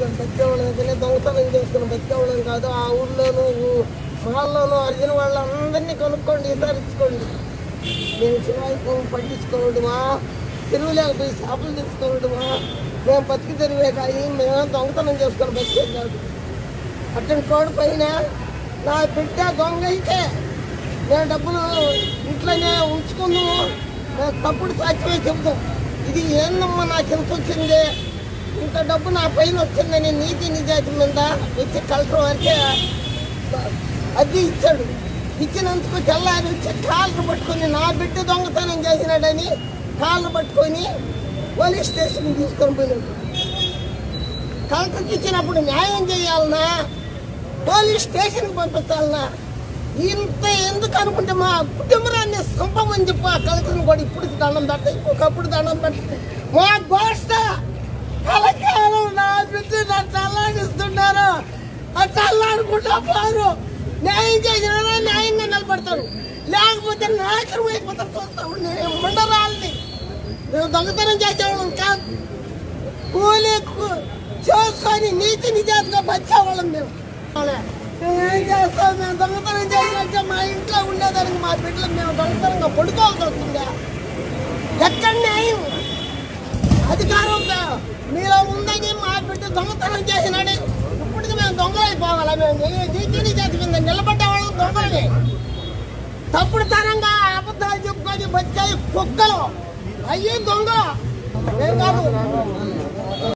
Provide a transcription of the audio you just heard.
చేసుకొని బతికేవాళ్ళం కానీ దొంగతనం చేసుకుని బతికేవాళ్ళం కాదు ఆ ఊళ్ళోనూ ఊ- మాల్లోనూ అర్జున వాళ్ళందరినీ కొనుక్కోండి విచారించుకోండి మేము చిన్న పట్టించుకోవడమా తిరుగులేక పోయి చేపలు తెచ్చుకోవడమా మేము బతికి తెరివే కానీ మేము దొంగతనం చేసుకొని బతికేది కాదు అట్టని కోడి పైన నా బిడ్డ దొంగ అయితే నేను డబ్బులు ఇంట్లోనే ఉంచుకుందాము మేము తప్పుడు సాక్ష్యమే చెబుతాం ఇది ఏందమ్మా నాకు ఎంత వచ్చింది ఇంత డబ్బు నా పైన వచ్చిందని నీతి నిజాయితీ మీద వచ్చి కలెక్టర్ వరకే అది ఇచ్చాడు ఇచ్చినందుకు తెల్లారి వచ్చి కాళ్ళు పట్టుకొని నా బిడ్డ దొంగతనం చేసినాడని కాళ్ళు పట్టుకొని పోలీస్ స్టేషన్ తీసుకొని పోయినాడు కలెక్టర్కి ఇచ్చినప్పుడు న్యాయం చేయాలనా పోలీస్ స్టేషన్కి పంపించాలనా ఇంత ఎందుకు అనుకుంటే మా కుటుంబాన్ని సంపమని చెప్పి ఆ కలెక్టర్ని కూడా ఇప్పుడు దండం పెడతా ఇంకొకప్పుడు దండం పెడతా మా గోష్ట కలకాలం నా బిడ్డ నన్ను అల్లాడిస్తున్నారు అట్లా అల్లాడుకుంటా పోరు న్యాయం చేసిన న్యాయంగా నిలబడతారు లేకపోతే నాశనం అయిపోతారు చూస్తాము నేను ఉండరాలని మేము దొంగతనం చేసేవాళ్ళం కాదు కూలి కు- చేసుకొని నీతి నిజాతిగా బతికేవాళ్ళం మేము మేము ఏం చేస్తాం మేము దొంగతనం చేసినట్టే మా ఇంట్లో ఉండేదానికి మా బిడ్డలు మేము దొంగతనంగా పడుకోవాల్సి వస్తుందా ఎక్కడ న్యాయం అధికారం దా- మీలో ఉందని మా బిడ్డ దొంగతనం చేసినాడు ఇప్పటికి మేము దొంగలైపోవాలా మేము నీ- నీతి నిజాతి మీద నిలబడ్డ వాళ్ళం దొంగలమే తప్పుడు తరంగా అబద్ధాలు చెప్పుకొని బతికాయి కుక్కలు అయ్యి దొంగ ఏం కాదు